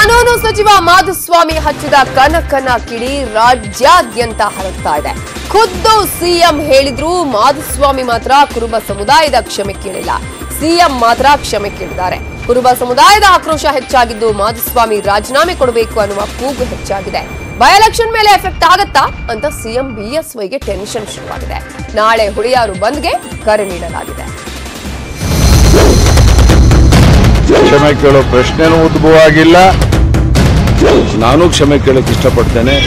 ಕಾನೂನು ಸಚಿವ ಮಾಧುಸ್ವಾಮಿ ಹಚ್ಚಿದ ಕನಕನ ಕಿಡಿ ರಾಜ್ಯಾದ್ಯಂತ ಹರಡ್ತಾ ಇದೆ ಖುದ್ದು ಸಿಎಂ ಹೇಳಿದ್ರು ಮಾಧುಸ್ವಾಮಿ ಮಾತ್ರ ಕುರುಬ ಸಮುದಾಯದ ಕ್ಷಮೆ ಕೇಳಿಲ್ಲ ಸಿಎಂ ಮಾತ್ರ ಕ್ಷಮೆ ಕೇಳಿದ್ದಾರೆ ಕುರುಬ ಸಮುದಾಯದ ಆಕ್ರೋಶ ಹೆಚ್ಚಾಗಿದ್ದು ಮಾಧುಸ್ವಾಮಿ ರಾಜೀನಾಮೆ ಕೊಡಬೇಕು ಅನ್ನುವ ಕೂಗು ಹೆಚ್ಚಾಗಿದೆ ಬೈ ಎಲೆಕ್ಷನ್ ಮೇಲೆ ಎಫೆಕ್ಟ್ ಆಗತ್ತಾ ಅಂತ ಸಿಎಂ ಬಿಎಸ್ವೈಗೆ ಟೆನ್ಷನ್ ಶುರುವಾಗಿದೆ ನಾಳೆ ಹುಳಿಯಾರು ಬಂದ್ಗೆ ಕರೆ ನೀಡಲಾಗಿದೆ ಕ್ಷಮೆ ಕೇಳೋ ಪ್ರಶ್ನೆನೂ ಉದ್ಭವ ಆಗಿಲ್ಲ ನಾನು ಕ್ಷಮೆ ಕೇಳಕ್ಕೆ ಇಷ್ಟಪಡ್ತೇನೆ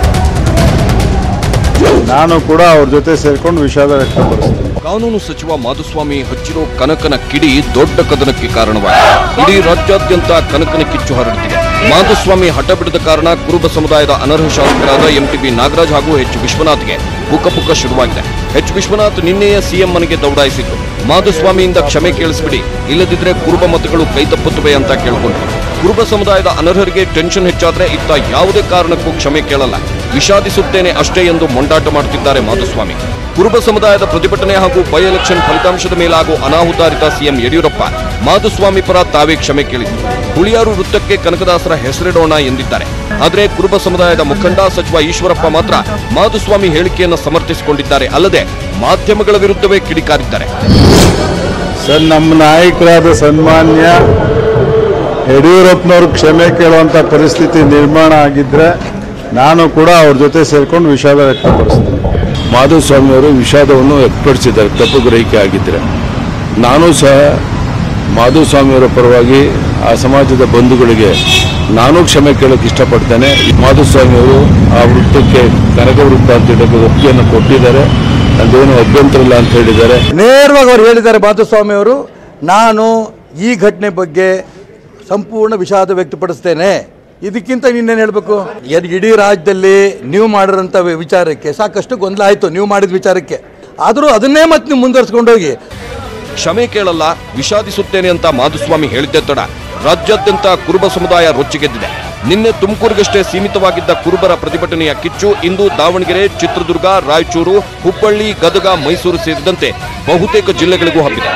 ನಾನು ಕೂಡ ಅವ್ರ ಜೊತೆ ಸೇರ್ಕೊಂಡು ವಿಷಾದ ವ್ಯಕ್ತಪಡಿಸ್ತೇನೆ ಕಾನೂನು ಸಚಿವ ಮಾಧುಸ್ವಾಮಿ ಹಚ್ಚಿರೋ ಕನಕನ ಕಿಡಿ ದೊಡ್ಡ ಕದನಕ್ಕೆ ಕಾರಣವಾಗಿದೆ ಇಡೀ ರಾಜ್ಯಾದ್ಯಂತ ಕನಕನ ಕಿಚ್ಚು ಹರಡುತ್ತಿದೆ ಮಾಧುಸ್ವಾಮಿ ಹಠ ಬಿಡದ ಕಾರಣ ಕುರುಬ ಸಮುದಾಯದ ಅನರ್ಹ ಶಾಸಕರಾದ ಎಂಟಿಬಿ ನಾಗರಾಜ್ ಹಾಗೂ ಎಚ್ ವಿಶ್ವನಾಥ್ಗೆ ಪುಕ್ಕ ಶುರುವಾಗಿದೆ ಎಚ್ ವಿಶ್ವನಾಥ್ ನಿನ್ನೆಯೇ ಸಿಎಂ ಮನೆಗೆ ದೌಡಾಯಿಸಿದ್ರು ಮಾಧುಸ್ವಾಮಿಯಿಂದ ಕ್ಷಮೆ ಕೇಳಿಸ್ಬಿಡಿ ಇಲ್ಲದಿದ್ರೆ ಕುರುಬ ಮತಗಳು ಕೈತಪ್ಪುತ್ತವೆ ಅಂತ ಕೇಳ್ಕೊಂಡ್ರು ಕುರುಬ ಸಮುದಾಯದ ಅನರ್ಹರಿಗೆ ಟೆನ್ಷನ್ ಹೆಚ್ಚಾದ್ರೆ ಇತ್ತ ಯಾವುದೇ ಕಾರಣಕ್ಕೂ ಕ್ಷಮೆ ಕೇಳಲ್ಲ ವಿಷಾದಿಸುತ್ತೇನೆ ಅಷ್ಟೇ ಎಂದು ಮೊಂಡಾಟ ಮಾಡುತ್ತಿದ್ದಾರೆ ಮಾಧುಸ್ವಾಮಿ ಕುರುಬ ಸಮುದಾಯದ ಪ್ರತಿಭಟನೆ ಹಾಗೂ ಬೈ ಎಲೆಕ್ಷನ್ ಫಲಿತಾಂಶದ ಮೇಲಾಗುವ ಅನಾಹುತಾರಿತ ಸಿಎಂ ಯಡಿಯೂರಪ್ಪ ಮಾಧುಸ್ವಾಮಿ ಪರ ತಾವೇ ಕ್ಷಮೆ ಕೇಳಿದ್ರು ಹುಳಿಯಾರು ವೃತ್ತಕ್ಕೆ ಕನಕದಾಸರ ಹೆಸರಿಡೋಣ ಎಂದಿದ್ದಾರೆ ಆದರೆ ಕುರುಬ ಸಮುದಾಯದ ಮುಖಂಡ ಸಚಿವ ಈಶ್ವರಪ್ಪ ಮಾತ್ರ ಮಾಧುಸ್ವಾಮಿ ಹೇಳಿಕೆಯನ್ನು ಸಮರ್ಥಿಸಿಕೊಂಡಿದ್ದಾರೆ ಅಲ್ಲದೆ ಮಾಧ್ಯಮಗಳ ವಿರುದ್ಧವೇ ಕಿಡಿಕಾರಿದ್ದಾರೆ ಸರ್ ನಮ್ಮ ನಾಯಕರಾದ ಸನ್ಮಾನ್ಯ ಯಡಿಯೂರಪ್ಪನವ್ರು ಕ್ಷಮೆ ಕೇಳುವಂತ ಪರಿಸ್ಥಿತಿ ನಿರ್ಮಾಣ ಆಗಿದ್ರೆ ನಾನು ಕೂಡ ಅವ್ರ ಜೊತೆ ಸೇರ್ಕೊಂಡು ವಿಷಾದ ವ್ಯಕ್ತಪಡಿಸ್ತೇನೆ ಮಾಧುಸ್ವಾಮಿ ಅವರು ವಿಷಾದವನ್ನು ವ್ಯಕ್ತಪಡಿಸಿದ್ದಾರೆ ತಪ್ಪು ಗ್ರಹಿಕೆ ಆಗಿದ್ರೆ ನಾನು ಸಹ ಮಾಧುಸ್ವಾಮಿಯವರ ಪರವಾಗಿ ಆ ಸಮಾಜದ ಬಂಧುಗಳಿಗೆ ನಾನು ಕ್ಷಮೆ ಕೇಳೋಕೆ ಇಷ್ಟಪಡ್ತೇನೆ ಮಾಧುಸ್ವಾಮಿ ಅವರು ಆ ವೃತ್ತಕ್ಕೆ ಕನಕ ವೃತ್ತ ಅಂತ ಹೇಳೋಕೆ ಒಪ್ಪಿಗೆಯನ್ನು ಕೊಟ್ಟಿದ್ದಾರೆ ಅದೇನು ಅಭ್ಯಂತರ ಇಲ್ಲ ಅಂತ ಹೇಳಿದ್ದಾರೆ ನೇರವಾಗಿ ಅವರು ಹೇಳಿದ್ದಾರೆ ಮಾಧುಸ್ವಾಮಿ ಅವರು ನಾನು ಈ ಘಟನೆ ಬಗ್ಗೆ ಸಂಪೂರ್ಣ ವಿಷಾದ ವ್ಯಕ್ತಪಡಿಸ್ತೇನೆ ಇದಕ್ಕಿಂತ ಇನ್ನೇನು ಹೇಳಬೇಕು ಇಡೀ ರಾಜ್ಯದಲ್ಲಿ ನೀವು ಮಾಡಿರೋಂಥ ವಿಚಾರಕ್ಕೆ ಸಾಕಷ್ಟು ಗೊಂದಲ ಆಯಿತು ನೀವು ಮಾಡಿದ ವಿಚಾರಕ್ಕೆ ಆದರೂ ಅದನ್ನೇ ಮತ್ತೆ ನೀವು ಮುಂದುವರ್ಸ್ಕೊಂಡೋಗಿ ಕ್ಷಮೆ ಕೇಳಲ್ಲ ವಿಷಾದಿಸುತ್ತೇನೆ ಅಂತ ಮಾಧುಸ್ವಾಮಿ ಹೇಳಿದ್ದೆ ತಡ ರಾಜ್ಯಾದ್ಯಂತ ಕುರುಬ ಸಮುದಾಯ ರೊಚ್ಚಿಗೆದ್ದಿದೆ ನಿನ್ನೆ ತುಮಕೂರಿಗಷ್ಟೇ ಸೀಮಿತವಾಗಿದ್ದ ಕುರುಬರ ಪ್ರತಿಭಟನೆಯ ಕಿಚ್ಚು ಇಂದು ದಾವಣಗೆರೆ ಚಿತ್ರದುರ್ಗ ರಾಯಚೂರು ಹುಬ್ಬಳ್ಳಿ ಗದಗ ಮೈಸೂರು ಸೇರಿದಂತೆ ಬಹುತೇಕ ಜಿಲ್ಲೆಗಳಿಗೂ ಹಬ್ಬಿದೆ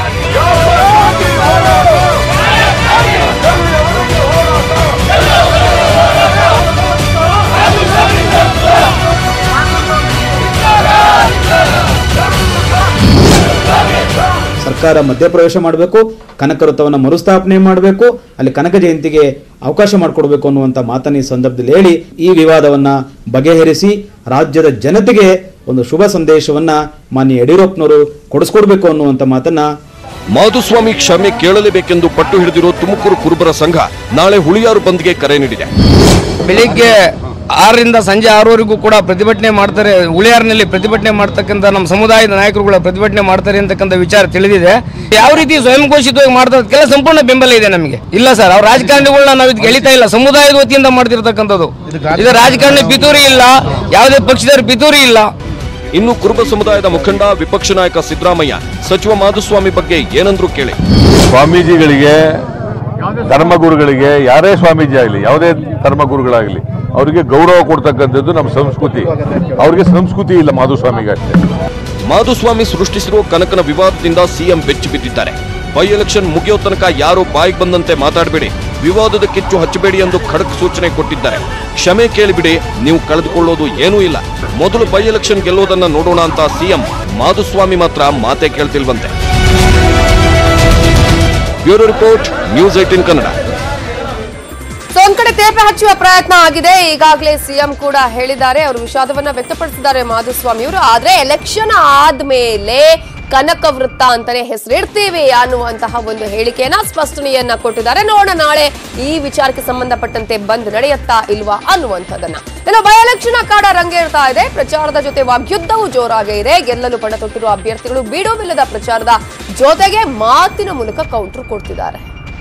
ಸರ್ಕಾರ ಮಧ್ಯಪ್ರವೇಶ ಮಾಡಬೇಕು ಕನಕ ವೃತ್ತವನ್ನು ಮರುಸ್ಥಾಪನೆ ಮಾಡಬೇಕು ಅಲ್ಲಿ ಕನಕ ಜಯಂತಿಗೆ ಅವಕಾಶ ಮಾಡಿಕೊಡ್ಬೇಕು ಅನ್ನುವಂಥ ಮಾತನ್ನ ಈ ಸಂದರ್ಭದಲ್ಲಿ ಹೇಳಿ ಈ ವಿವಾದವನ್ನ ಬಗೆಹರಿಸಿ ರಾಜ್ಯದ ಜನತೆಗೆ ಒಂದು ಶುಭ ಸಂದೇಶವನ್ನ ಮಾನ್ಯ ಯಡಿಯೂರಪ್ಪನವರು ಕೊಡಿಸ್ಕೊಡ್ಬೇಕು ಅನ್ನುವಂಥ ಮಾತನ್ನ ಮಾಧುಸ್ವಾಮಿ ಕ್ಷಮೆ ಕೇಳಲೇಬೇಕೆಂದು ಪಟ್ಟು ಹಿಡಿದಿರೋ ತುಮಕೂರು ಕುರುಬರ ಸಂಘ ನಾಳೆ ಹುಳಿಯಾರು ಬಂದ್ಗೆ ಕರೆ ನೀಡಿದೆ ಬೆಳಿಗ್ಗೆ ಆರರಿಂದ ಸಂಜೆ ಆರವರೆಗೂ ಕೂಡ ಪ್ರತಿಭಟನೆ ಮಾಡ್ತಾರೆ ಉಳಿಯಾರಿನಲ್ಲಿ ಪ್ರತಿಭಟನೆ ಮಾಡ್ತಕ್ಕಂಥ ನಮ್ಮ ಸಮುದಾಯದ ನಾಯಕರುಗಳ ಪ್ರತಿಭಟನೆ ಮಾಡ್ತಾರೆ ಅಂತಕ್ಕಂಥ ವಿಚಾರ ತಿಳಿದಿದೆ ಯಾವ ರೀತಿ ಸ್ವಯಂ ಘೋಷಿತವಾಗಿ ಮಾಡ್ತಾರೆ ಸಂಪೂರ್ಣ ಬೆಂಬಲ ಇದೆ ನಮಗೆ ಇಲ್ಲ ಸರ್ ಅವ್ರ ರಾಜಕಾರಣಿಗಳನ್ನ ನಾವು ಇದಕ್ಕೆ ಎಳಿತಾ ಇಲ್ಲ ಸಮುದಾಯದ ವತಿಯಿಂದ ಮಾಡ್ತಿರ್ತಕ್ಕಂಥದ್ದು ಇದು ರಾಜಕಾರಣಿ ಪಿತೂರಿ ಇಲ್ಲ ಯಾವುದೇ ಪಕ್ಷದವ್ರ ಪಿತೂರಿ ಇಲ್ಲ ಇನ್ನು ಕುರುಬ ಸಮುದಾಯದ ಮುಖಂಡ ವಿಪಕ್ಷ ನಾಯಕ ಸಿದ್ದರಾಮಯ್ಯ ಸಚಿವ ಮಾಧುಸ್ವಾಮಿ ಬಗ್ಗೆ ಏನಂದ್ರು ಕೇಳಿ ಸ್ವಾಮೀಜಿಗಳಿಗೆ ಧರ್ಮಗುರುಗಳಿಗೆ ಯಾರೇ ಸ್ವಾಮೀಜಿ ಆಗಲಿ ಯಾವುದೇ ಧರ್ಮಗುರುಗಳಾಗಲಿ ಅವರಿಗೆ ಗೌರವ ಕೊಡ್ತಕ್ಕಂಥದ್ದು ನಮ್ಮ ಸಂಸ್ಕೃತಿ ಅವ್ರಿಗೆ ಸಂಸ್ಕೃತಿ ಇಲ್ಲ ಮಾಧುಸ್ವಾಮಿಗೆ ಅಷ್ಟೇ ಮಾಧುಸ್ವಾಮಿ ಸೃಷ್ಟಿಸಿರುವ ಕನಕನ ವಿವಾದದಿಂದ ಸಿಎಂ ಬೆಚ್ಚಿ ಬಿದ್ದಿದ್ದಾರೆ ಬೈ ಎಲೆಕ್ಷನ್ ಮುಗಿಯೋ ತನಕ ಯಾರು ಬಾಯಿಗೆ ಬಂದಂತೆ ಮಾತಾಡಬೇಡಿ ವಿವಾದದ ಕಿಚ್ಚು ಹಚ್ಚಬೇಡಿ ಎಂದು ಖಡಕ್ ಸೂಚನೆ ಕೊಟ್ಟಿದ್ದಾರೆ ಕ್ಷಮೆ ಕೇಳಿಬಿಡಿ ನೀವು ಕಳೆದುಕೊಳ್ಳೋದು ಏನೂ ಇಲ್ಲ ಮೊದಲು ಬೈ ಎಲೆಕ್ಷನ್ ಗೆಲ್ಲೋದನ್ನ ನೋಡೋಣ ಅಂತ ಸಿಎಂ ಮಾಧುಸ್ವಾಮಿ ಮಾತ್ರ ಮಾತೆ ಕೇಳ್ತಿಲ್ವಂತೆ bureau report news eighteen Kannada so ಒಂದ್ ಕಡೆ ತೇಪೆ ಹಚ್ಚುವ ಪ್ರಯತ್ನ ಆಗಿದೆ ಈಗಾಗಲೇ ಸಿಎಂ ಕೂಡ ಹೇಳಿದ್ದಾರೆ ಅವರು ವಿಷಾದವನ್ನ ವ್ಯಕ್ತಪಡಿಸಿದ್ದಾರೆ ಮಾಧುಸ್ವಾಮಿ ಅವರು ಆದ್ರೆ ಎಲೆಕ್ಷನ್ ಆದ್ಮೇಲೆ ಕನಕ ವೃತ್ತ ಅಂತಾನೆ ಹೆಸರಿಡ್ತೀವಿ ಅನ್ನುವಂತಹ ಒಂದು ಹೇಳಿಕೆಯನ್ನ ಸ್ಪಷ್ಟನೆಯನ್ನ ಕೊಟ್ಟಿದ್ದಾರೆ ನೋಡೋಣ ನಾಳೆ ಈ ವಿಚಾರಕ್ಕೆ ಸಂಬಂಧಪಟ್ಟಂತೆ ಬಂದ್ ನಡೆಯುತ್ತಾ ಇಲ್ವಾ ಅನ್ನುವಂಥದ್ದನ್ನ ಇನ್ನು ಬೈ ಎಲೆಕ್ಷನ್ ಅಖಾಡ ರಂಗೇರ್ತಾ ಇದೆ ಪ್ರಚಾರದ ಜೊತೆ ವಾಗ್ಯುದ್ಧವೂ ಜೋರಾಗೇ ಇದೆ ಗೆಲ್ಲಲು ಪಣ ತೊಟ್ಟಿರುವ ಅಭ್ಯರ್ಥಿಗಳು ಬೀಡೋವಿಲ್ಲದ ಪ್ರಚಾರದ ಜೊತೆಗೆ ಮಾತಿನ ಮೂಲಕ ಕೌಂಟರ್ ಕೊಡ್ತಿದ್ದಾರೆ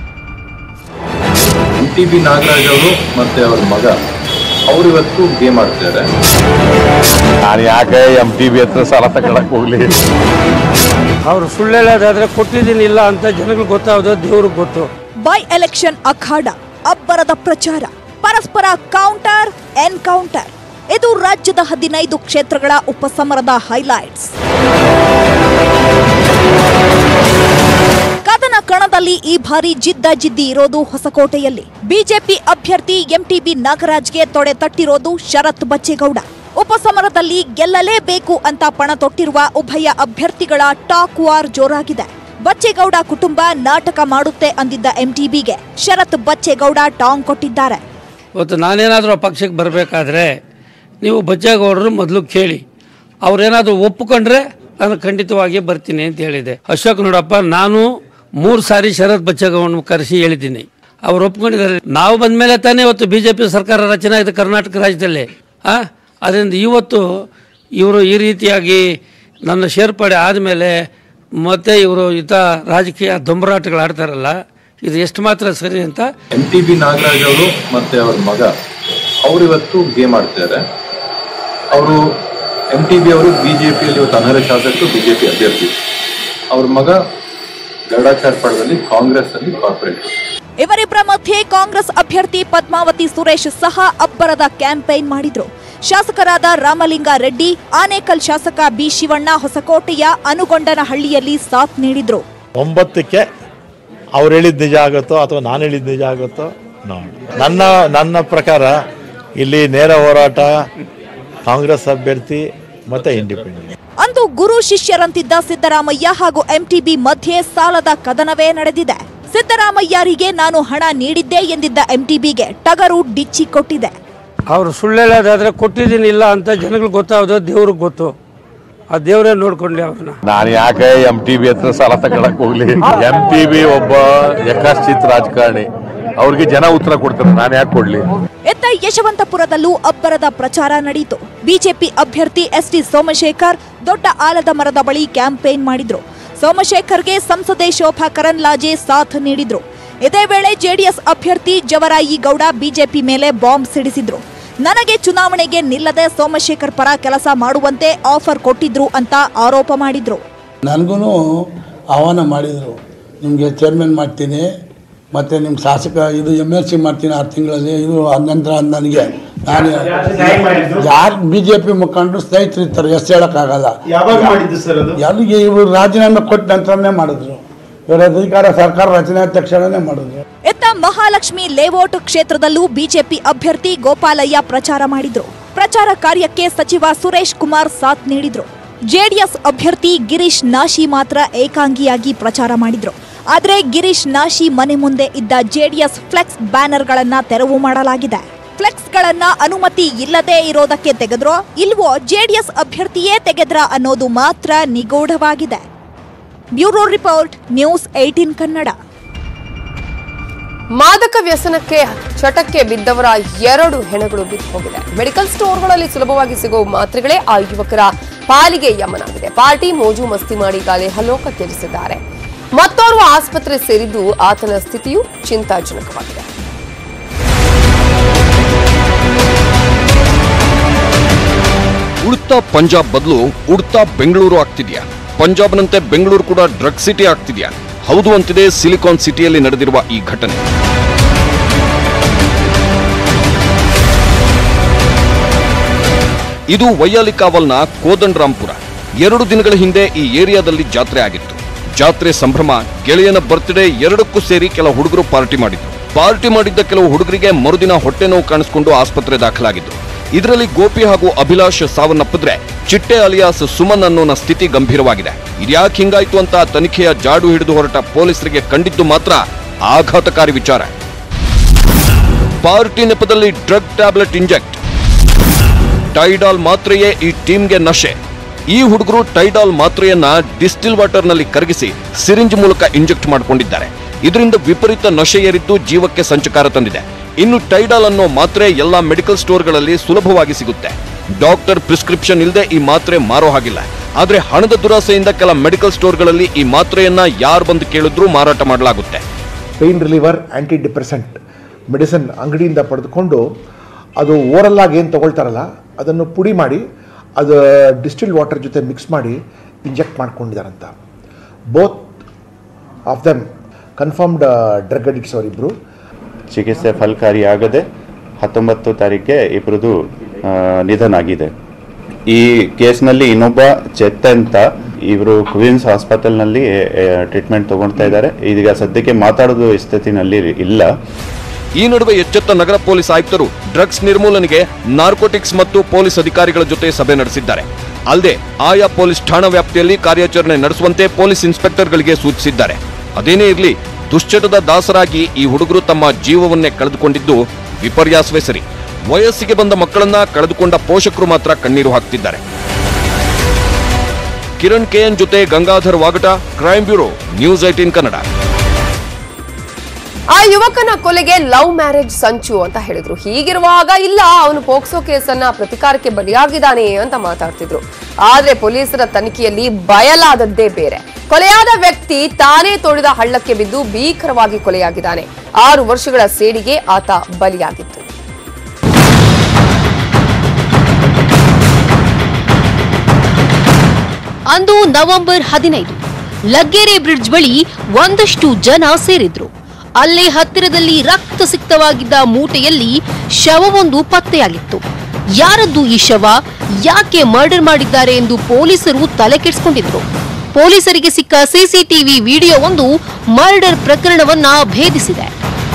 ಟಿ ಬಿ ನಾಗರಾಜ್ ಅವರು ಮತ್ತೆ ಅವ್ರ ಮಗ ಅವ್ರು ಇವತ್ತು ಗೇಮ್ ಆಡ್ತಿದ್ದಾರೆ ನಾನು ಯಾಕೆ ಎಂ ಟಿ ಬಿ ಹತ್ರ ಸಾಲ ತಗೊಳಕ್ ಹೋಗ್ಲಿ ಅವರು ಸುಳ್ಳು ಹೇಳೋದಾದ್ರೆ ಕೊಟ್ಟಿದ್ದೀನಿ ಇಲ್ಲ ಅಂತ ಜನಗಳಿಗೆ ಗೊತ್ತಾಗೋದು ದೇವ್ರಿಗೆ ಗೊತ್ತು ಬೈ ಎಲೆಕ್ಷನ್ ಅಖಾಡ ಅಬ್ಬರದ ಪ್ರಚಾರ ಪರಸ್ಪರ ಕೌಂಟರ್ ಎನ್ಕೌಂಟರ್ ಇದು ರಾಜ್ಯದ ಹದಿನೈದು ಕ್ಷೇತ್ರಗಳ ಉಪಸಮರದ ಹೈಲೈಟ್ಸ್ ಕದನ ಕಣದ ಕಣದಲ್ಲಿ ಈ ಬಾರಿ ಜಿದ್ದಾಜಿದ್ದಿ ಇರೋದು ಹೊಸಕೋಟೆಯಲ್ಲಿ ಬಿಜೆಪಿ ಅಭ್ಯರ್ಥಿ ಎಂಟಿಬಿ ನಾಗರಾಜ್ಗೆ ತೊಡೆ ತಟ್ಟಿರೋದು ಶರತ್ ಬಚ್ಚೇಗೌಡ ಉಪಸಮರದಲ್ಲಿ ಗೆಲ್ಲಲೇಬೇಕು ಅಂತ ಪಣ ತೊಟ್ಟಿರುವ ಉಭಯ ಅಭ್ಯರ್ಥಿಗಳ ಟಾಕ್ ವಾರ್ ಜೋರಾಗಿದೆ ಬಚ್ಚೇಗೌಡ ಕುಟುಂಬ ನಾಟಕ ಮಾಡುತ್ತೆ ಅಂದಿದ್ದ ಎಂಟಿಬಿಗೆ ಶರತ್ ಬಚ್ಚೇಗೌಡ ಟಾಂಗ್ ಕೊಟ್ಟಿದ್ದಾರೆ ಇವತ್ತು ನಾನೇನಾದರೂ ಆ ಪಕ್ಷಕ್ಕೆ ಬರಬೇಕಾದ್ರೆ ನೀವು ಬಚ್ಚೇಗೌಡರು ಮೊದಲು ಕೇಳಿ ಅವ್ರೇನಾದರೂ ಒಪ್ಪಿಕೊಂಡ್ರೆ ನಾನು ಖಂಡಿತವಾಗಿ ಬರ್ತೀನಿ ಅಂತ ಹೇಳಿದೆ ಅಶೋಕ್ ನೋಡಪ್ಪ ನಾನು ಮೂರು ಸಾರಿ ಶರತ್ ಬಚ್ಚೇಗೌಡನ ಕರೆಸಿ ಹೇಳಿದ್ದೀನಿ ಅವ್ರು ಒಪ್ಕೊಂಡಿದ್ದಾರೆ ನಾವು ಬಂದ ಮೇಲೆ ತಾನೇ ಇವತ್ತು ಬಿ ಜೆ ಪಿ ಸರ್ಕಾರ ರಚನೆ ಆಗಿದೆ ಕರ್ನಾಟಕ ರಾಜ್ಯದಲ್ಲಿ ಆ ಅದರಿಂದ ಇವತ್ತು ಇವರು ಈ ರೀತಿಯಾಗಿ ನನ್ನ ಸೇರ್ಪಡೆ ಆದಮೇಲೆ ಮತ್ತೆ ಇವರು ಇತ ರಾಜಕೀಯ ದೊಂಬರಾಟಗಳು ಆಡ್ತಾರಲ್ಲ ಇದು ಎಷ್ಟು ಮಾತ್ರ ಸರಿ ಅಂತ ಎಂ ಟಿ ಬಿ ನಾಗರಾಜ್ ಅವರು ಮತ್ತೆ ಅವ್ರ ಮಗ ಅವರಿವತ್ತು ಗೇಮ್ ಆಡ್ತಿದ್ದಾರೆ ಅವರು ಎಂ ಟಿ ಬಿ ಅವರು ಬಿಜೆಪಿಯಲ್ಲಿ ಇವತ್ತು ಅನರ್ಹ ಶಾಸಕರು ಬಿಜೆಪಿ ಅಭ್ಯರ್ಥಿ ಅವ್ರ ಮಗ ಗರುಡಾಚಾರ್ಪಾಡದಲ್ಲಿ ಕಾಂಗ್ರೆಸ್ ಅಲ್ಲಿ ಕಾರ್ಪೊರೇಟ್ ಇವರಿಬ್ಬರ ಮಧ್ಯೆ ಕಾಂಗ್ರೆಸ್ ಅಭ್ಯರ್ಥಿ ಪದ್ಮಾವತಿ ಸುರೇಶ್ ಸಹ ಅಬ್ಬರದ ಕ್ಯಾಂಪೇನ್ ಮಾಡಿದ್ರು ಶಾಸಕರಾದ ರಾಮಲಿಂಗ ರೆಡ್ಡಿ ಆನೇಕಲ್ ಶಾಸಕ ಬಿ ಶಿವಣ್ಣ ಹೊಸಕೋಟೆಯ ಅನುಗೊಂಡನಹಳ್ಳಿಯಲ್ಲಿ ಸಾಥ್ ನೀಡಿದ್ರು ಒಂಬತ್ತಕ್ಕೆ ಅವ್ರು ಹೇಳಿದ ನಿಜ ಆಗುತ್ತೋ ಅಥವಾ ನಾನು ಹೇಳಿದ ನಿಜ ಆಗುತ್ತೋ ನೋಡಿ ನನ್ನ ನನ್ನ ಪ್ರಕಾರ ಇಲ್ಲಿ ನೇರ ಹೋರಾಟ ಕಾಂಗ್ರೆಸ್ ಅಭ್ಯರ್ಥಿ ಮತ್ತೆ ಇಂಡಿಪೆಂಡೆಂಟ್ ಅಂದು ಗುರು ಶಿಷ್ಯರಂತಿದ್ದ ಸಿದ್ದರಾಮಯ್ಯ ಹಾಗೂ ಎಂಟಿಬಿ ಮಧ್ಯೆ ಸಾಲದ ಕದನವೇ ನಡೆದಿದೆ ಸಿದ್ದರಾಮಯ್ಯರಿಗೆ ನಾನು ಹಣ ನೀಡಿದ್ದೆ ಎಂದಿದ್ದ ಎಂಟಿಬಿಗೆ ಟಗರು ಡಿಚ್ಚಿ ಕೊಟ್ಟಿದೆ ಅವರು ಸುಳ್ಳು ಹೇಳೋದಾದ್ರೆ ಕೊಟ್ಟಿದ್ದೀನಿ ಇಲ್ಲ ಅಂತ ಜನಗಳಿಗೆ ಗೊತ್ತಾಗೋದು ದೇವ್ರಿಗೆ ಗೊತ್ತು ಆ ದೇವರೇ ನೋಡ್ಕೊಂಡ್ಲಿ ಅವ್ರನ್ನ ನಾನು ಯಾಕೆ ಎಂ ಟಿ ಬಿ ಹತ್ರ ಸಾಲ ತಗೊಳಕ್ ಹೋಗ್ಲಿ ಎಂ ಟಿ ಬಿ ಒಬ್ಬ ಯಕಾಶ್ಚಿತ್ ರಾಜಕಾರಣಿ ಅವ್ರಿಗೆ ಜನ ಉತ್ತರ ಕೊಡ್ತಾರೆ ನಾನು ಯಾಕೆ ಕೊಡ್ಲಿ ಎತ್ತ ಯಶವಂತಪುರದಲ್ಲೂ ಅಬ್ಬರದ ಪ್ರಚಾರ ನಡೆಯಿತು ಬಿಜೆಪಿ ಅಭ್ಯರ್ಥಿ ಎಸ್ಟಿ ಸೋಮಶೇಖರ್ ದೊಡ್ಡ ಆಲದ ಮರದ ಬಳಿ ಕ್ಯಾಂಪೇನ್ ಮಾಡಿದ್ರು ಸೋಮಶೇಖರ್ಗೆ ಸಂಸದೆ ಶೋಭಾ ಕರಂದ್ಲಾಜೆ ಸಾಥ್ ನೀಡಿದ್ರು ಇದೇ ವೇಳೆ ಜೆಡಿಎಸ್ ಅಭ್ಯರ್ಥಿ ಜವರಾಯಿ ಗೌಡ ಬಿಜೆಪಿ ಮೇಲೆ ಬಾಂಬ್ ಸಿಡಿಸಿದ್ರು ನನಗೆ ಚುನಾವಣೆಗೆ ನಿಲ್ಲದೆ ಸೋಮಶೇಖರ್ ಪರ ಕೆಲಸ ಮಾಡುವಂತೆ ಆಫರ್ ಕೊಟ್ಟಿದ್ರು ಅಂತ ಆರೋಪ ಮಾಡಿದ್ರು ನನಗೂ ಆಹ್ವಾನ ಮಾಡಿದರು ನಿಮಗೆ ಚೇರ್ಮನ್ ಮಾಡ್ತೀನಿ ಮತ್ತು ನಿಮ್ಮ ಶಾಸಕ ಇದು ಎಮ್ ಎಲ್ ಸಿ ಮಾಡ್ತೀನಿ ಆರು ತಿಂಗಳಲ್ಲಿ ಇದು ನಂತರ ನನಗೆ ನಾನು ಯಾರು ಬಿ ಜೆ ಪಿ ಮುಖಂಡರು ಸ್ನೇಹಿತರು ಇರ್ತಾರೆ ಎಷ್ಟು ಹೇಳೋಕ್ಕಾಗಲ್ಲ ಯಾವಾಗ ಮಾಡಿದ್ದು ಸರ್ ಅದು ಯಾರಿಗೆ ಇವರು ರಾಜೀನಾಮೆ ಕೊಟ್ಟ ನಂತರನೇ ಮಾಡಿದ್ರು ಇವರ ಅಧಿಕಾರ ಸರ್ಕಾರ ರಚನೆ ಆದ ತಕ್ಷಣನೇ ಮಾಡಿದ್ರು ಎತ್ತ ಮಹಾಲಕ್ಷ್ಮಿ ಲೇಔಟ್ ಕ್ಷೇತ್ರದಲ್ಲೂ ಬಿಜೆಪಿ ಅಭ್ಯರ್ಥಿ ಗೋಪಾಲಯ್ಯ ಪ್ರಚಾರ ಮಾಡಿದ್ರು ಪ್ರಚಾರ ಕಾರ್ಯಕ್ಕೆ ಸಚಿವ ಸುರೇಶ್ ಕುಮಾರ್ ಸಾಥ್ ನೀಡಿದ್ರು ಜೆಡಿಎಸ್ ಅಭ್ಯರ್ಥಿ ಗಿರೀಶ್ ನಾಶಿ ಮಾತ್ರ ಏಕಾಂಗಿಯಾಗಿ ಪ್ರಚಾರ ಮಾಡಿದ್ರು ಆದ್ರೆ ಗಿರೀಶ್ ನಾಶಿ ಮನೆ ಮುಂದೆ ಇದ್ದ ಜೆಡಿಎಸ್ ಫ್ಲೆಕ್ಸ್ ಬ್ಯಾನರ್ಗಳನ್ನ ತೆರವು ಮಾಡಲಾಗಿದೆ ಫ್ಲೆಕ್ಸ್ಗಳನ್ನ ಅನುಮತಿ ಇಲ್ಲದೆ ಇರೋದಕ್ಕೆ ತೆಗೆದ್ರೋ ಇಲ್ವೋ ಜೆಡಿಎಸ್ ಅಭ್ಯರ್ಥಿಯೇ ತೆಗೆದ್ರ ಅನ್ನೋದು ಮಾತ್ರ ನಿಗೂಢವಾಗಿದೆ bureau report news eighteen Kannada ಮಾದಕ ವ್ಯಸನಕ್ಕೆ ಚಟಕ್ಕೆ ಬಿದ್ದವರ ಎರಡು ಹೆಣಗಳು ಬಿದ್ದು ಹೋಗಿದೆ ಮೆಡಿಕಲ್ ಸ್ಟೋರ್ಗಳಲ್ಲಿ ಸುಲಭವಾಗಿ ಸಿಗುವ ಮಾತ್ರೆಗಳೇ ಆ ಯುವಕರ ಪಾಲಿಗೆ ಯಮನಾಗಿದೆ ಪಾರ್ಟಿ ಮೋಜು ಮಸ್ತಿ ಮಾಡಿ ಗಾಳಿ ಹಲೋಕ ತ್ಯಜಿಸಿದ್ದಾರೆ ಮತ್ತೋರ್ವ ಆಸ್ಪತ್ರೆ ಸೇರಿದ್ದು ಆತನ ಸ್ಥಿತಿಯು ಚಿಂತಾಜನಕವಾಗಿದೆ ಉಡ್ತಾ ಪಂಜಾಬ್ ಬದಲು ಉಡ್ತಾ ಬೆಂಗಳೂರು ಆಗ್ತಿದ್ಯಾ ಪಂಜಾಬ್ನಂತೆ ಬೆಂಗಳೂರು ಕೂಡ ಡ್ರಗ್ ಸಿಟಿ ಆಗ್ತಿದ್ಯಾ ಹೌದು ಅಂತಿದೆ ಸಿಲಿಕಾನ್ ಸಿಟಿಯಲ್ಲಿ ನಡೆದಿರುವ ಈ ಘಟನೆ ಇದು ವೈಯಾಲಿಕಾವಲ್ನ ಕೋದಂಡರಾಂಪುರ ಎರಡು ದಿನಗಳ ಹಿಂದೆ ಈ ಏರಿಯಾದಲ್ಲಿ ಜಾತ್ರೆ ಆಗಿತ್ತು ಜಾತ್ರೆ ಸಂಭ್ರಮ ಗೆಳೆಯನ ಬರ್ತ್ಡೇ ಎರಡಕ್ಕೂ ಸೇರಿ ಕೆಲ ಹುಡುಗರು ಪಾರ್ಟಿ ಮಾಡಿದ್ರು ಪಾರ್ಟಿ ಮಾಡಿದ್ದ ಕೆಲವು ಹುಡುಗರಿಗೆ ಮರುದಿನ ಹೊಟ್ಟೆ ನೋವು ಕಾಣಿಸಿಕೊಂಡು ಆಸ್ಪತ್ರೆ ದಾಖಲಾಗಿದ್ರು ಇದರಲ್ಲಿ ಗೋಪಿ ಹಾಗೂ ಅಭಿಲಾಷ್ ಸಾವನ್ನಪ್ಪಿದ್ರೆ ಚಿಟ್ಟೆ ಅಲಿಯಾಸ್ ಸುಮನ್ ಅನ್ನೋನ ಸ್ಥಿತಿ ಗಂಭೀರವಾಗಿದೆ ಇದ್ಯಾಕೆ ಹಿಂಗಾಯ್ತು ಅಂತ ತನಿಖೆಯ ಜಾಡು ಹಿಡಿದು ಹೊರಟ ಪೊಲೀಸರಿಗೆ ಕಂಡಿದ್ದು ಮಾತ್ರ ಆಘಾತಕಾರಿ ವಿಚಾರ ಪಾರ್ಟಿ ನೆಪದಲ್ಲಿ ಡ್ರಗ್ ಟ್ಯಾಬ್ಲೆಟ್ ಇಂಜೆಕ್ಟ್ ಟೈಡಾಲ್ ಮಾತ್ರೆಯೇ ಈ ಟೀಮ್ಗೆ ನಶೆ ಈ ಹುಡುಗರು ಟೈಡಾಲ್ ಮಾತ್ರೆಯನ್ನ ಡಿಸ್ಟಿಲ್ ವಾಟರ್ನಲ್ಲಿ ಕರಗಿಸಿ ಸಿರಿಂಜ್ ಮೂಲಕ ಇಂಜೆಕ್ಟ್ ಮಾಡಿಕೊಂಡಿದ್ದಾರೆ ಇದರಿಂದ ವಿಪರೀತ ನಶೆ ಏರಿದ್ದು ಜೀವಕ್ಕೆ ಸಂಚಕಾರ ತಂದಿದೆ ಇನ್ನು ಟೈಡಾಲ್ ಅನ್ನೋ ಮಾತ್ರೆ ಎಲ್ಲಾ ಮೆಡಿಕಲ್ ಸ್ಟೋರ್ಗಳಲ್ಲಿ ಸುಲಭವಾಗಿ ಸಿಗುತ್ತೆ ಡಾಕ್ಟರ್ ಪ್ರಿಸ್ಕ್ರಿಪ್ಷನ್ ಇಲ್ಲದೆ ಈ ಮಾತ್ರೆ ಮಾರೋ ಹಾಗಿಲ್ಲ ಆದ್ರೆ ಹಣದ ದುರಾಸೆಯಿಂದ ಕೆಲ ಮೆಡಿಕಲ್ ಸ್ಟೋರ್ಗಳಲ್ಲಿ ಈ ಮಾತ್ರೆಯನ್ನ ಯಾರು ಬಂದು ಕೇಳಿದ್ರೂ ಮಾರಾಟ ಮಾಡಲಾಗುತ್ತೆ pain reliever anti depressant medicine ಅಂಗಡಿಯಿಂದ ಪಡೆದುಕೊಂಡು ಅದು ಓರಲ್ ಆಗಿ ಏನು ತಗೊಳ್ತಾರಲ್ಲ ಅದನ್ನು ಪುಡಿ ಮಾಡಿ ಅದು ಡಿಸ್ಟಿಲ್ ವಾಟರ್ ಜೊತೆ ಮಿಕ್ಸ್ ಮಾಡಿ ಇಂಜೆಕ್ಟ್ ಮಾಡ್ಕೊಂಡಿದ್ದಾರಂತ both of them confirmed drug addicts ಅವರಿಬ್ಬರು ಚಿಕಿತ್ಸೆ ಫಲಕಾರಿಯಾಗದೆ ಹತ್ತೊಂಬತ್ತು ತಾರೀಕಿಗೆ ಇಬ್ಬರದು ನಿಧನ ಆಗಿದೆ ಈ ಕೇಸ್ನಲ್ಲಿ ಇನ್ನೊಬ್ಬ ಚೆತ್ ಅಂತ ಇವರು ಕ್ವೀನ್ಸ್ ಹಾಸ್ಪಿಟಲ್ನಲ್ಲಿ ಟ್ರೀಟ್ಮೆಂಟ್ ತಗೊಳ್ತಾ ಇದ್ದಾರೆ ಇದೀಗ ಸದ್ಯಕ್ಕೆ ಮಾತಾಡೋದು ಸ್ಥಿತಿನಲ್ಲಿ ಇಲ್ಲ ಈ ನಡುವೆ ಎಚ್ಚೆತ್ತ ನಗರ ಪೊಲೀಸ್ ಆಯುಕ್ತರು ಡ್ರಗ್ಸ್ ನಿರ್ಮೂಲನೆಗೆ ನಾರ್ಕೋಟಿಕ್ಸ್ ಮತ್ತು ಪೊಲೀಸ್ ಅಧಿಕಾರಿಗಳ ಜೊತೆ ಸಭೆ ನಡೆಸಿದ್ದಾರೆ ಅಲ್ಲದೆ ಆಯಾ ಪೊಲೀಸ್ ಠಾಣಾ ವ್ಯಾಪ್ತಿಯಲ್ಲಿ ಕಾರ್ಯಾಚರಣೆ ನಡೆಸುವಂತೆ ಪೊಲೀಸ್ ಇನ್ಸ್ಪೆಕ್ಟರ್ಗಳಿಗೆ ಸೂಚಿಸಿದ್ದಾರೆ ಅದೇನೇ ಇರಲಿ ದುಶ್ಚಟದ ದಾಸರಾಗಿ ಈ ಹುಡುಗರು ತಮ್ಮ ಜೀವವನ್ನೇ ಕಳೆದುಕೊಂಡಿದ್ದು ವಿಪರ್ಯಾಸವೇ ಸರಿ ವಯಸ್ಸಿಗೆ ಬಂದ ಮಕ್ಕಳನ್ನ ಕಳೆದುಕೊಂಡ ಪೋಷಕರು ಮಾತ್ರ ಕಣ್ಣೀರು ಹಾಕ್ತಿದ್ದಾರೆ ಕಿರಣ್ ಕೆಎನ್ ಜೊತೆ Gangadhar Vagata crime bureau news eighteen Kannada ಆ ಯುವಕನ ಕೊಲೆಗೆ ಲವ್ ಮ್ಯಾರೇಜ್ ಸಂಚು ಅಂತ ಹೇಳಿದ್ರು ಹೀಗಿರುವಾಗ ಇಲ್ಲ ಅವನು ಪೋಕ್ಸೋ ಕೇಸನ್ನ ಪ್ರತಿಕಾರಕ್ಕೆ ಬಲಿಯಾಗಿದ್ದಾನೆ ಅಂತ ಮಾತಾಡ್ತಿದ್ರು ಆದ್ರೆ ಪೊಲೀಸರ ತನಿಖೆಯಲ್ಲಿ ಬಯಲಾದದ್ದೇ ಬೇರೆ ಕೊಲೆಯಾದ ವ್ಯಕ್ತಿ ತಾನೇ ತೋಡಿದ ಹಳ್ಳಕ್ಕೆ ಬಿದ್ದು ಭೀಕರವಾಗಿ ಕೊಲೆಯಾಗಿದ್ದಾನೆ ಆರು ವರ್ಷಗಳ ಸೇಡಿಗೆ ಆತ ಬಲಿಯಾಗಿತ್ತು ಅಂದು ನವೆಂಬರ್ ಹದಿನೈದು ಲಗ್ಗೆರೆ ಬ್ರಿಡ್ಜ್ ಬಳಿ ಒಂದಷ್ಟು ಜನ ಸೇರಿದ್ರು ಅಲ್ಲೇ ಹತ್ತಿರದಲ್ಲಿ ರಕ್ತ ಸಿಕ್ತವಾಗಿದ್ದ ಮೂಟೆಯಲ್ಲಿ ಶವವೊಂದು ಪತ್ತೆಯಾಗಿತ್ತು ಯಾರದ್ದು ಈ ಶವ ಯಾಕೆ ಮರ್ಡರ್ ಮಾಡಿದ್ದಾರೆ ಎಂದು ಪೊಲೀಸರು ತಲೆ ಕೆಡಿಸಿಕೊಂಡಿದ್ರು ಪೊಲೀಸರಿಗೆ ಸಿಕ್ಕ ಸಿಸಿಟಿವಿ ವಿಡಿಯೋ ಒಂದು ಮರ್ಡರ್ ಪ್ರಕರಣವನ್ನ ಭೇದಿಸಿದೆ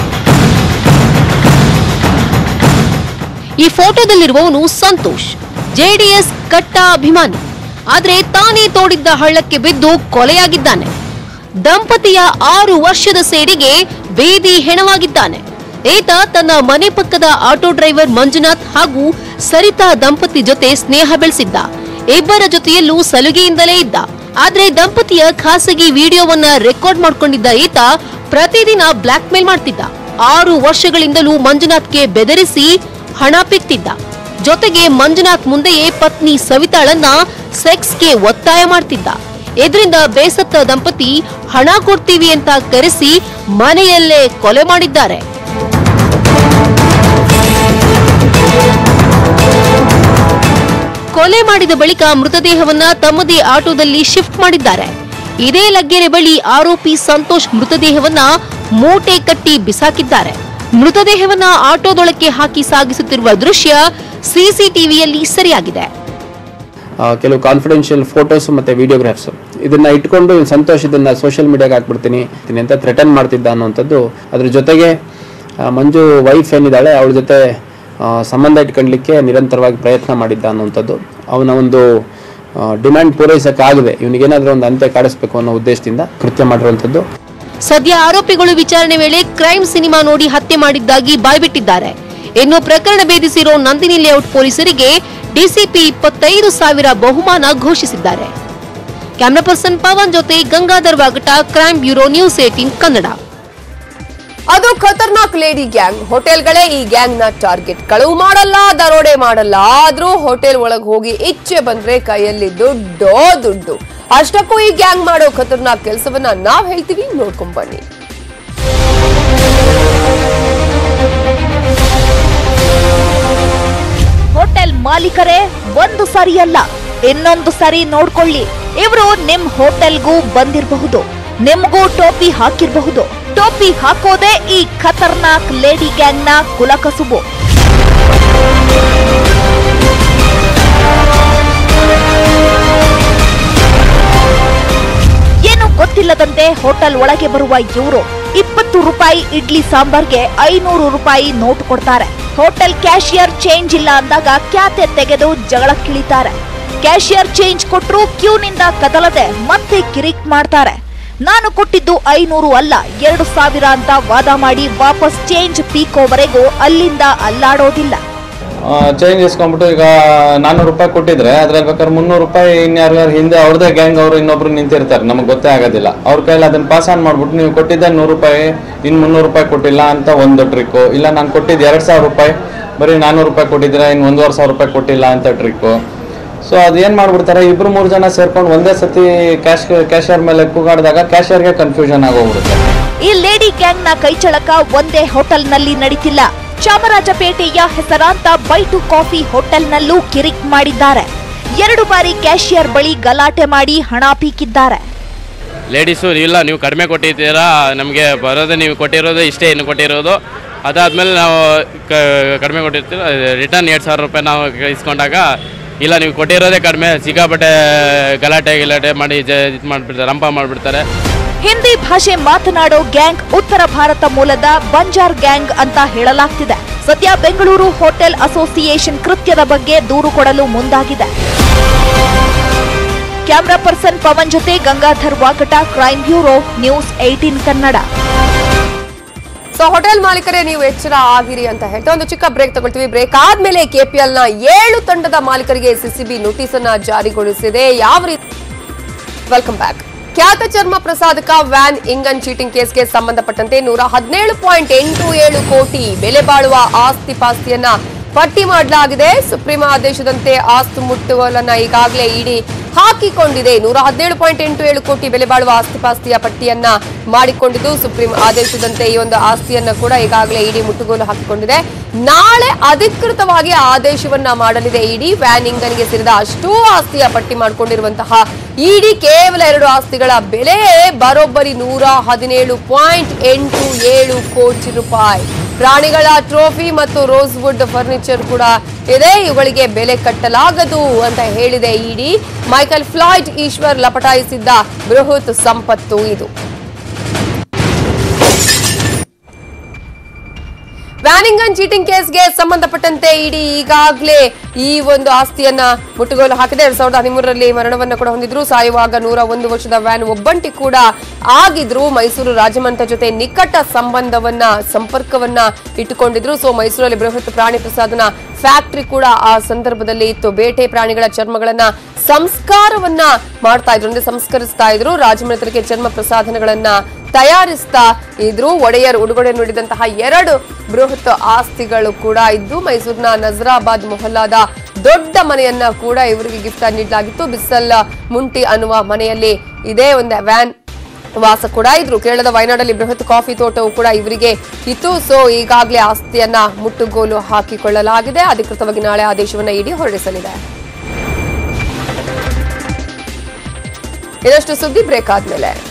ಈ ಫೋಟೋದಲ್ಲಿರುವವನು ಸಂತೋಷ್ ಜೆಡಿಎಸ್ ಕಟ್ಟ ಅಭಿಮಾನಿ ಆದ್ರೆ ತಾನೇ ತೋಡಿದ್ದ ಹಳ್ಳಕ್ಕೆ ಬಿದ್ದು ಕೊಲೆಯಾಗಿದ್ದಾನೆ ದಂಪತಿಯ ಆರು ವರ್ಷದ ಸೇಡಿಗೆ ಬೇದಿ ಹೆಣವಾಗಿದ್ದಾನೆ ಈತ ತನ್ನ ಮನೆ ಪಕ್ಕದ ಆಟೋ ಡ್ರೈವರ್ ಮಂಜುನಾಥ್ ಹಾಗೂ ಸರಿತಾ ದಂಪತಿ ಜೊತೆ ಸ್ನೇಹ ಬೆಳೆಸಿದ್ದ ಇಬ್ಬರ ಜೊತೆಯಲ್ಲೂ ಸಲುಗೆಯಿಂದಲೇ ಇದ್ದ ಆದ್ರೆ ದಂಪತಿಯ ಖಾಸಗಿ ವಿಡಿಯೋವನ್ನ ರೆಕಾರ್ಡ್ ಮಾಡ್ಕೊಂಡಿದ್ದ ಈತ ಪ್ರತಿದಿನ ಬ್ಲಾಕ್ ಮೇಲ್ ಮಾಡ್ತಿದ್ದ ಆರು ವರ್ಷಗಳಿಂದಲೂ ಮಂಜುನಾಥ್ಗೆ ಬೆದರಿಸಿ ಹಣ ಪಿಕ್ತಿದ್ದ ಜೊತೆಗೆ ಮಂಜುನಾಥ್ ಮುಂದೆಯೇ ಪತ್ನಿ ಸವಿತಾಳನ್ನ ಸೆಕ್ಸ್ಗೆ ಒತ್ತಾಯ ಮಾಡ್ತಿದ್ದ ಇದರಿಂದ ಬೇಸತ್ತ ದಂಪತಿ ಹಣ ಕೊಡ್ತೀವಿ ಅಂತ ಕರೆಸಿ ಮನೆಯಲ್ಲೇ ಕೊಲೆ ಮಾಡಿದ್ದಾರೆ ಕೊಲೆ ಮಾಡಿದ ಬಳಿಕ ಮೃತದೇಹವನ್ನ ತಮ್ಮದೇ ಆಟೋದಲ್ಲಿ ಶಿಫ್ಟ್ ಮಾಡಿದ್ದಾರೆ ಇದೇ ಲಗ್ಗೆರೆ ಬಳಿ ಆರೋಪಿ ಸಂತೋಷ್ ಮೃತದೇಹವನ್ನ ಮೂಟೆ ಕಟ್ಟಿ ಬಿಸಾಕಿದ್ದಾರೆ ಮೃತದೇಹವನ್ನ ಆಟೋದೊಳಕ್ಕೆ ಹಾಕಿ ಸಾಗಿಸುತ್ತಿರುವ ದೃಶ್ಯ ಸಿಸಿಟಿವಿಯಲ್ಲಿ ಸೆರೆಯಾಗಿದೆ ಆ, ಕೆಲವು ಕಾನ್ಫಿಡೆನ್ಷಿಯಲ್ ಫೋಟೋಸ್ ಮತ್ತು ವಿಡಿಯೋಗ್ರಾಫ್ಸ್ ಇದನ್ನ ಇಟ್ಕೊಂಡು ಇವ್ನು ಸಂತೋಷ್ ಇದನ್ನ ಸೋಷಿಯಲ್ ಮೀಡಿಯಾಗೆ ಹಾಕ್ಬಿಡ್ತೀನಿ ಇದನ್ನ ಅಂತ ಥ್ರೆಟನ್ ಮಾಡ್ತಿದ್ದ ಅನ್ನುವಂಥದ್ದು ಅದ್ರ ಜೊತೆಗೆ ಆ, ಮಂಜು ವೈಫ್ ಏನಿದ್ದಾಳೆ ಅವಳ ಜೊತೆ ಆ, ಸಂಬಂಧ ಇಟ್ಕೊಳ್ಳಿಕ್ಕೆ ನಿರಂತರವಾಗಿ ಪ್ರಯತ್ನ ಮಾಡಿದ್ದ ಅನ್ನುವಂಥದ್ದು ಅವನ ಒಂದು ಡಿಮ್ಯಾಂಡ್ ಪೂರೈಸಕ್ಕಾಗದೆ ಇವನಿಗೇನಾದರೂ ಒಂದು ಅಂತ್ಯ ಕಾಡಿಸ್ಬೇಕು ಅನ್ನೋ ಉದ್ದೇಶದಿಂದ ಕೃತ್ಯ ಮಾಡಿರುವಂಥದ್ದು ಸದ್ಯ ಆರೋಪಿಗಳು ವಿಚಾರಣೆ ವೇಳೆ ಕ್ರೈಮ್ ಸಿನಿಮಾ ನೋಡಿ ಹತ್ಯೆ ಮಾಡಿದ್ದಾಗಿ ಬಾಯ್ಬಿಟ್ಟಿದ್ದಾರೆ ಇನ್ನು ಪ್ರಕರಣ ಭೇದಿಸಿರೋ ನಂದಿನಿ ಲೇಔಟ್ ಪೊಲೀಸರಿಗೆ ಡಿಸಿಪಿ ಇಪ್ಪತ್ತೈದು ಸಾವಿರ ಬಹುಮಾನ ಘೋಷಿಸಿದ್ದಾರೆ ಕ್ಯಾಮ್ರಾ ಪರ್ಸನ್ ಪವನ್ ಜೊತೆ Gangadhar Vagata crime bureau news eighteen Kannada ಅದು ಖತರ್ನಾಕ್ ಲೇಡಿ ಗ್ಯಾಂಗ್ ಹೋಟೆಲ್ಗಳೇ ಈ ಗ್ಯಾಂಗ್ ನ ಟಾರ್ಗೆಟ್ ಕಳುವು ಮಾಡಲ್ಲ ದರೋಡೆ ಮಾಡಲ್ಲ ಆದ್ರೂ ಹೋಟೆಲ್ ಒಳಗ್ ಹೋಗಿ ಇಚ್ಛೆ ಬಂದ್ರೆ ಕೈಯಲ್ಲಿ ದುಡ್ಡೋ ದುಡ್ಡು ಅಷ್ಟಕ್ಕೂ ಈ ಗ್ಯಾಂಗ್ ಮಾಡೋ ಖತರ್ನಾಕ್ ಕೆಲಸವನ್ನ ನಾವ್ ಹೇಳ್ತೀವಿ ನೋಡ್ಕೊಂಡ್ ಬನ್ನಿ ಹೋಟೆಲ್ ಮಾಲೀಕರೇ ಒಂದು ಸರಿ ಅಲ್ಲ ಇನ್ನೊಂದು ಸರಿ ನೋಡ್ಕೊಳ್ಳಿ ಇವರು ನಿಮ್ ಹೋಟೆಲ್ಗೂ ಬಂದಿರಬಹುದು ನಿಮ್ಗೂ ಟೋಪಿ ಹಾಕಿರಬಹುದು ಟೋಪಿ ಹಾಕೋದೇ ಈ ಖತರ್ನಾಕ್ ಲೇಡಿ ಗ್ಯಾಂಗ್ನ ಕುಲಕಸುಬು ಏನು ಗೊತ್ತಿಲ್ಲದಂತೆ ಹೋಟೆಲ್ ಒಳಗೆ ಬರುವ ಇವರು ಇಪ್ಪತ್ತು ರೂಪಾಯಿ ಇಡ್ಲಿ ಸಾಂಬಾರ್ಗೆ ಐನೂರು ರೂಪಾಯಿ ನೋಟ್ ಕೊಡ್ತಾರೆ ಹೋಟೆಲ್ ಕ್ಯಾಶಿಯರ್ ಚೇಂಜ್ ಇಲ್ಲ ಅಂದಾಗ ಕ್ಯಾತೆ ತೆಗೆದು ಜಗಳಕ್ಕಿಳಿತಾರೆ ಕ್ಯಾಶಿಯರ್ ಚೇಂಜ್ ಕೊಟ್ರು ಕ್ಯೂನಿಂದ ಕದಲದೆ ಮತ್ತೆ ಕಿರಿಕ್ ಮಾಡ್ತಾರೆ ನಾನು ಕೊಟ್ಟಿದ್ದು ಐನೂರು ಅಲ್ಲ ಎರಡು ಸಾವಿರ ಅಂತ ವಾದ ಮಾಡಿ ವಾಪಸ್ ಚೇಂಜ್ ಪೀಕೋವರೆಗೂ ಅಲ್ಲಿಂದ ಅಲ್ಲಾಡೋದಿಲ್ಲ ಚೇಂಜ್ ಇಸ್ಕೊಂಡ್ಬಿಟ್ಟು ಈಗ ನಾನ್ನೂರು ರೂಪಾಯಿ ಕೊಟ್ಟಿದ್ರೆ ಅದ್ರಲ್ಲಿ ಬೇಕಾದ್ರೆ ಮುನ್ನೂರು ರೂಪಾಯಿ ಇನ್ಯಾರು ಹಿಂದೆ ಅವ್ರದೇ ಗ್ಯಾಂಗ್ ಅವರು ಇನ್ನೊಬ್ರು ನಿಂತಿರ್ತಾರೆ ನಮಗೆ ಗೊತ್ತೇ ಆಗೋದಿಲ್ಲ ಅವ್ರ ಕೈಲಿ ಅದನ್ನ ಪಾಸ್ ಆನ್ ಮಾಡ್ಬಿಟ್ಟು ನೀವು ಕೊಟ್ಟಿದ್ದೆ ನೂರು ರೂಪಾಯಿ ಇನ್ನು ಮುನ್ನೂರು ರೂಪಾಯಿ ಕೊಟ್ಟಿಲ್ಲ ಅಂತ ಒಂದು ಟ್ರಿಕ್ಕು ಇಲ್ಲ ನಾನು ಕೊಟ್ಟಿದ್ದು ಎರಡು ಸಾವಿರ ರೂಪಾಯಿ ಬರೀ ನಾನ್ನೂರು ರೂಪಾಯಿ ಕೊಟ್ಟಿದ್ರೆ ಇನ್ನು ಒಂದೂವರೆ ಸಾವಿರ ರೂಪಾಯಿ ಕೊಟ್ಟಿಲ್ಲ ಅಂತ ಟ್ರಿಕ್ಕು ಸೊ ಅದೇನು ಮಾಡ್ಬಿಡ್ತಾರೆ ಇಬ್ರು ಮೂರು ಜನ ಸೇರ್ಕೊಂಡು ಒಂದೇ ಸತಿ ಕ್ಯಾಶ್ ಕ್ಯಾಶಿಯರ್ ಮೇಲೆ ಕೂಗಾಡಿದಾಗ ಕ್ಯಾಶಿಯರ್ಗೆ ಕನ್ಫ್ಯೂಷನ್ ಆಗೋಗ್ಬಿಡುತ್ತೆ ಈ ಲೇಡಿ ಗ್ಯಾಂಗ್ನ ಕೈಚಳಕ ಒಂದೇ ಹೋಟೆಲ್ನಲ್ಲಿ ನಡೀತಿಲ್ಲ ಚಾಮರಾಜಪೇಟೆಯ ಹೆಸರಾಂತ ಬೈಟು ಕಾಫಿ ಹೋಟೆಲ್ನಲ್ಲೂ ಕಿರಿಕ್ ಮಾಡಿದ್ದಾರೆ ಎರಡು ಬಾರಿ ಕ್ಯಾಶಿಯರ್ ಬಳಿ ಗಲಾಟೆ ಮಾಡಿ ಹಣ ಪೀಕಿದ್ದಾರೆ ಲೇಡೀಸು ಇಲ್ಲ ನೀವು ಕಡಿಮೆ ಕೊಟ್ಟಿದ್ದೀರಾ ನಮಗೆ ಬರೋದು ನೀವು ಕೊಟ್ಟಿರೋದು ಇಷ್ಟೇ ಇನ್ನು ಕೊಟ್ಟಿರೋದು ಅದಾದಮೇಲೆ ನಾವು ಕ- ಕಡಿಮೆ ಕೊಟ್ಟಿರ್ತೀವಿ ರಿಟರ್ನ್ ಎರಡು ಸಾವಿರ ರೂಪಾಯಿ ನಾವು ಇಸ್ಕೊಂಡಾಗ ಇಲ್ಲ ನೀವು ಕೊಟ್ಟಿರೋದೇ ಕಡಿಮೆ ಸಿಕ್ಕಾಪಟ್ಟೆ ಗಲಾಟೆ ಗಿಲಾಟೆ ಮಾಡಿ ಇದು ಮಾಡಿಬಿಡ್ತಾರೆ ರಂಪ ಮಾಡಿಬಿಡ್ತಾರೆ ಹಿಂದಿ ಭಾಷೆ ಮಾತನಾಡೋ ಗ್ಯಾಂಗ್ ಉತ್ತರ ಭಾರತ ಮೂಲದ ಬಂಜಾರ್ ಗ್ಯಾಂಗ್ ಅಂತ ಹೇಳಲಾಗ್ತಿದೆ ಸದ್ಯ ಬೆಂಗಳೂರು ಹೋಟೆಲ್ ಅಸೋಸಿಯೇಷನ್ ಕೃತ್ಯದ ಬಗ್ಗೆ ದೂರು ಕೊಡಲು ಮುಂದಾಗಿದೆ ಕ್ಯಾಮ್ರಾ ಪರ್ಸನ್ ಪವನ್ ಜೊತೆ Gangadhar Vakata crime bureau news eighteen Kannada so hotel ಮಾಲೀಕರೇ ನೀವು ಎಚ್ಚರ ಆಗಿರಿ ಅಂತ ಹೇಳ್ತಾ ಒಂದು ಚಿಕ್ಕ ಬ್ರೇಕ್ ತಗೊಳ್ತೀವಿ ಬ್ರೇಕ್ ಆದ್ಮೇಲೆ ಕೆಪಿಎಲ್ ನ ಏಳು ತಂಡದ ಮಾಲೀಕರಿಗೆ ಸಿಸಿಬಿ ನೋಟಿಸ್ ಅನ್ನ ಜಾರಿಗೊಳಿಸಿದೆ ಯಾವ ರೀತಿ ವೆಲ್ಕಮ್ ಬ್ಯಾಕ್ ಖ್ಯಾತ ಚರ್ಮ ಪ್ರಸಾದಕ ವ್ಯಾನ್ ಇಂಗನ್ ಚೀಟಿಂಗ್ ಕೇಸ್ಗೆ ಸಂಬಂಧಪಟ್ಟಂತೆ ನೂರ ಹದಿನೇಳು ಪಾಯಿಂಟ್ ಎಂಟು ಏಳು ಕೋಟಿ ಬೆಲೆ ಬಾಳುವ ಆಸ್ತಿ ಪಾಸ್ತಿಯನ್ನ ಪಟ್ಟಿ ಮಾಡಲಾಗಿದೆ ಸುಪ್ರೀಂ ಆದೇಶದಂತೆ ಆಸ್ತಿ ಮುಟ್ಟುಗೋಲನ್ನ ಈಗಾಗಲೇ ಇಡಿ ಹಾಕಿಕೊಂಡಿದೆ ನೂರ ಹದಿನೇಳು ಪಾಯಿಂಟ್ ಎಂಟು ಏಳು ಕೋಟಿ ಬೆಲೆ ಬಾಳುವ ಆಸ್ತಿ ಪಾಸ್ತಿಯ ಪಟ್ಟಿಯನ್ನ ಮಾಡಿಕೊಂಡಿದ್ದು ಸುಪ್ರೀಂ ಆದೇಶದಂತೆ ಈ ಒಂದು ಆಸ್ತಿಯನ್ನ ಕೂಡ ಈಗಾಗಲೇ ಇಡಿ ಮುಟ್ಟುಗೋಲು ಹಾಕಿಕೊಂಡಿದೆ ನಾಳೆ ಅಧಿಕೃತವಾಗಿ ಆದೇಶವನ್ನ ಮಾಡಲಿದೆ ಇಡಿ ವ್ಯಾನ್ ಇಂಗನ್ಗೆ ಸೇರಿದ ಅಷ್ಟೂ ಆಸ್ತಿಯ ಪಟ್ಟಿ ಮಾಡಿಕೊಂಡಿರುವಂತಹ ಇಡಿ ಕೇವಲ ಎರಡು ಆಸ್ತಿಗಳ ಬೆಲೆ ಬರೋಬ್ಬರಿ ನೂರ ಹದಿನೇಳು ಪಾಯಿಂಟ್ ಎಂಟು ಏಳು ಕೋಟಿ ರೂಪಾಯಿ ಪ್ರಾಣಿಗಳ ಟ್ರೋಫಿ ಮತ್ತು ರೋಸ್ವುಡ್ ಫರ್ನಿಚರ್ ಕೂಡ ಇದೆ ಇವುಗಳಿಗೆ ಬೆಲೆ ಕಟ್ಟಲಾಗದು ಅಂತ ಹೇಳಿದೆ ಇಡಿ ಮೈಕಲ್ ಫ್ಲಾಯ್ಡ್ ಈಶ್ವರ್ ಲಪಟಾಯಿಸಿದ್ದ ಬೃಹತ್ ಸಂಪತ್ತು ಇದು ವ್ಯಾನಿಂಗನ್ ಚೀಟಿಂಗ್ ಕೇಸ್ಗೆ ಸಂಬಂಧಪಟ್ಟಂತೆ ಇಡಿ ಈಗಾಗಲೇ ಈ ಒಂದು ಆಸ್ತಿಯನ್ನ ಮುಟ್ಟುಗೋಲು ಹಾಕಿದೆ ಎರಡ್ ಸಾವಿರದ ಹದಿಮೂರರಲ್ಲಿ ಮರಣವನ್ನ ಕೂಡ ಹೊಂದಿದ್ರು ಸಾಯುವಾಗ ನೂರ ಒಂದು ವರ್ಷದ ವ್ಯಾನ್ ಒಬ್ಬಂಟಿ ಕೂಡ ಆಗಿದ್ರು ಮೈಸೂರು ರಾಜಮಂತ ಜೊತೆ ನಿಕಟ ಸಂಬಂಧವನ್ನ ಸಂಪರ್ಕವನ್ನ ಇಟ್ಟುಕೊಂಡಿದ್ರು ಸೊ ಮೈಸೂರಲ್ಲಿ ಬೃಹತ್ ಪ್ರಾಣಿ ಪ್ರಸಾದನ ಫ್ಯಾಕ್ಟರಿ ಕೂಡ ಆ ಸಂದರ್ಭದಲ್ಲಿ ಇತ್ತು ಬೇಟೆ ಪ್ರಾಣಿಗಳ ಚರ್ಮಗಳನ್ನ ಸಂಸ್ಕಾರವನ್ನ ಮಾಡ್ತಾ ಇದ್ರು ಅಂದ್ರೆ ಸಂಸ್ಕರಿಸ್ತಾ ಇದ್ರು ರಾಜಮನೆತನಕ್ಕೆ ಚರ್ಮ ಪ್ರಸಾದನಗಳನ್ನ ತಯಾರಿಸ್ತಾ ಇದ್ರು ಒಡೆಯರ್ ಉಡುಗೊರೆ ನೀಡಿದಂತಹ ಎರಡು ಬೃಹತ್ ಆಸ್ತಿಗಳು ಕೂಡ ಇದ್ದು ಮೈಸೂರಿನ ನಜರಾಬಾದ್ ಮೊಹಲ್ಲಾದ ದೊಡ್ಡ ಮನೆಯನ್ನ ಕೂಡ ಇವರಿಗೆ ಗಿಫ್ಟ್ ನೀಡಲಾಗಿತ್ತು ಬಿಸಲ್ ಮುಂಟಿ ಅನ್ನುವ ಮನೆಯಲ್ಲಿ ಇದೇ ಒಂದು ವ್ಯಾನ್ ವಾಸ ಕೂಡ ಇದ್ರು ಕೇರಳದ ವಯನಾಡಲ್ಲಿ ಬೃಹತ್ ಕಾಫಿ ತೋಟವು ಕೂಡ ಇವರಿಗೆ ಇತ್ತು ಸೊ ಈಗಾಗಲೇ ಆಸ್ತಿಯನ್ನ ಮುಟ್ಟುಗೋಲು ಹಾಕಿಕೊಳ್ಳಲಾಗಿದೆ ಅಧಿಕೃತವಾಗಿ ನಾಳೆ ಆದೇಶವನ್ನ ಇಡಿ ಹೊರಡಿಸಲಿದೆ ಇದಷ್ಟು ಸುದ್ದಿ ಬ್ರೇಕ್ ಆದ್ಮೇಲೆ